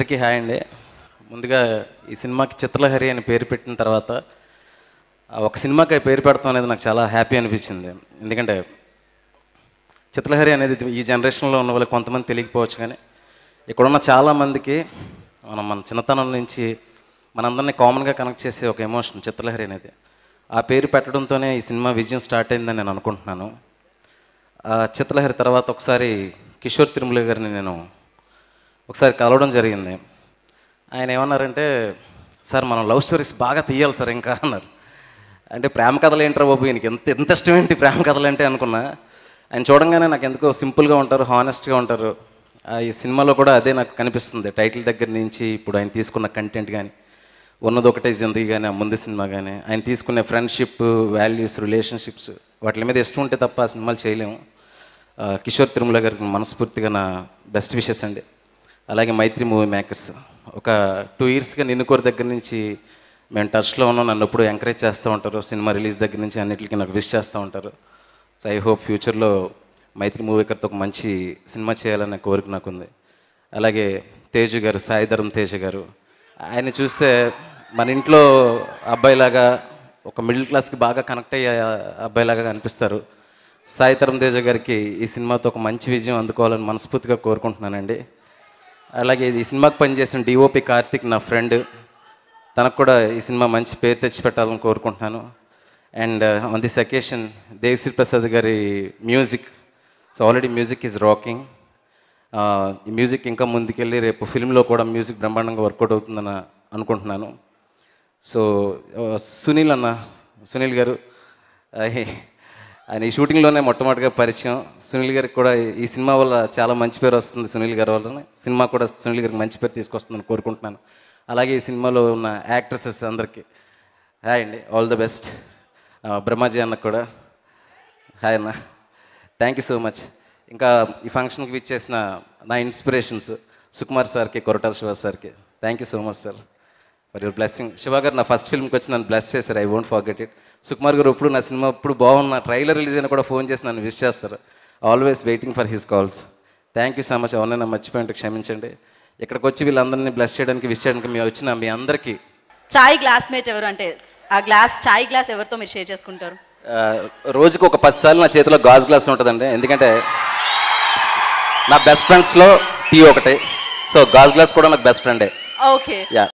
అందరికీ హాయ్ అండి ముందుగా ఈ సినిమాకి చిత్రలహరి అని పేరు పెట్టిన తర్వాత ఆ ఒక సినిమాకి పేరు పెడతాం అనేది నాకు చాలా హ్యాపీ అనిపించింది ఎందుకంటే చిత్రలహరి అనేది ఈ జనరేషన్లో ఉన్న వాళ్ళకి కొంతమంది తెలియకపోవచ్చు కానీ ఇక్కడున్న చాలామందికి మనం మన చిన్నతనం నుంచి మనందరినీ కామన్గా కనెక్ట్ చేసే ఒక ఎమోషన్ చిత్రలహరి అనేది ఆ పేరు పెట్టడంతోనే ఈ సినిమా విజయం స్టార్ట్ అయిందని నేను అనుకుంటున్నాను ఆ చిత్రలహరి తర్వాత ఒకసారి కిషోర్ తిరుమల గారిని నేను ఒకసారి కలవడం జరిగింది ఆయన ఏమన్నారంటే సార్ మనం లవ్ స్టోరీస్ బాగా తీయాలి సార్ ఇంకా అన్నారు అంటే ప్రేమ కథలు ఏంట్రా బాబు ఈయనకి ఎంత ఎంత ఇష్టం ఏంటి ప్రేమ కథలు అంటే అనుకున్నా ఆయన చూడంగానే నాకు ఎందుకో సింపుల్గా ఉంటారు హానెస్ట్గా ఉంటారు ఆ ఈ సినిమాలో కూడా అదే నాకు కనిపిస్తుంది టైటిల్ దగ్గర నుంచి ఇప్పుడు ఆయన తీసుకున్న కంటెంట్ కానీ ఉన్నది ఒకటే జిందగీ కానీ ఆ ముందు సినిమా కానీ ఆయన తీసుకునే ఫ్రెండ్షిప్ వాల్యూస్ రిలేషన్షిప్స్ వాటి మీద ఇష్టం ఉంటే తప్ప ఆ సినిమాలు చేయలేము ఆ, కిషోర్ తిరుమల గారికి మనస్ఫూర్తిగా నా బెస్ట్ విషెస్ అండి అలాగే మైత్రి మూవీ మేకర్స్ ఒక టూ ఇయర్స్గా నిన్నుకోరు దగ్గర నుంచి మేము టచ్లో ఉన్నాం నన్ను ఎప్పుడు ఎంకరేజ్ చేస్తూ ఉంటారు సినిమా రిలీజ్ దగ్గర నుంచి అన్నిటికీ నాకు విష్ చేస్తూ ఉంటారు సో ఐ హోప్ ఫ్యూచర్లో మైత్రి మూవీకర్తో ఒక మంచి సినిమా చేయాలనే కోరిక నాకుంది అలాగే తేజు గారు సాయిధరం తేజ గారు ఆయన చూస్తే మన ఇంట్లో అబ్బాయిలాగా ఒక మిడిల్ క్లాస్కి బాగా కనెక్ట్ అయ్యే అబ్బాయిలాగా కనిపిస్తారు సాయితరం తేజ గారికి ఈ సినిమాతో ఒక మంచి విజయం అందుకోవాలని మనస్ఫూర్తిగా కోరుకుంటున్నానండి అలాగే ఈ సినిమాకి పనిచేసిన డిఓపి కార్తిక్ నా ఫ్రెండ్ తనకు కూడా ఈ సినిమా మంచి పేరు తెచ్చిపెట్టాలని కోరుకుంటున్నాను and on this occasion Devi Sri Prasad గారి music so already music is rocking ఈ మ్యూజిక్ ఇంకా ముందుకెళ్ళి రేపు ఫిల్మ్లో కూడా మ్యూజిక్ బ్రహ్మాండంగా వర్కౌట్ అవుతుందని అనుకుంటున్నాను సో ఆ, సునీల్ అన్న సునీల్ గారు ఆ, ఆయన ఈ షూటింగ్లోనే మొట్టమొదటిగా పరిచయం సునీల్ గారికి కూడా ఈ సినిమా వల్ల చాలా మంచి పేరు వస్తుంది సునీల్ గారి వల్ల సినిమా కూడా సునీల్ గారికి మంచి పేరు తీసుకొస్తుందని కోరుకుంటున్నాను అలాగే ఈ సినిమాలో ఉన్న యాక్ట్రసెస్ అందరికీ హాయ్ అండి ఆల్ ద బెస్ట్ బ్రహ్మాజీ అన్నకు కూడా హాయ్ అన్న థ్యాంక్ యూ సో మచ్ ఇంకా ఈ ఫంక్షన్కి విచ్చేసిన నా ఇన్స్పిరేషన్స్ సుకుమార్ సార్కి కొరటాల శివ సార్కి thank you so much sir for your blessing Siva గారు నా ఫస్ట్ ఫిల్మ్కి వచ్చి నన్ను బ్లెస్ చేశారు I won't forget it Sukumar గారు ఇప్పుడు నా సినిమా ఇప్పుడు బాగున్న ట్రైలర్ రిలీజ్ అయినా కూడా ఫోన్ చేసి నన్ను విష్ చేస్తారు always waiting for his calls thank you so much ఎవరైనా మర్చిపోయింటే క్షమించండి ఇక్కడికి వచ్చి వీళ్ళందరినీ బ్లెస్ చేయడానికి విష్ చేయడానికి మీ వచ్చిన మీ అందరికీ చాయ్ గ్లాస్ మేట్ ఎవరు అంటే ఆ గ్లాస్ చాయ్ గ్లాస్ ఎవరితో మీరు షేర్ చేసుకుంటారు ఆ, రోజుకు ఒక పది సార్లు నా చేతిలో గాజు గ్లాస్ ఉంటుందండి ఎందుకంటే నా బెస్ట్ ఫ్రెండ్స్లో టీ ఒకటి సో గాజు గ్లాస్ కూడా నాకు బెస్ట్ ఫ్రెండే ఓకే యా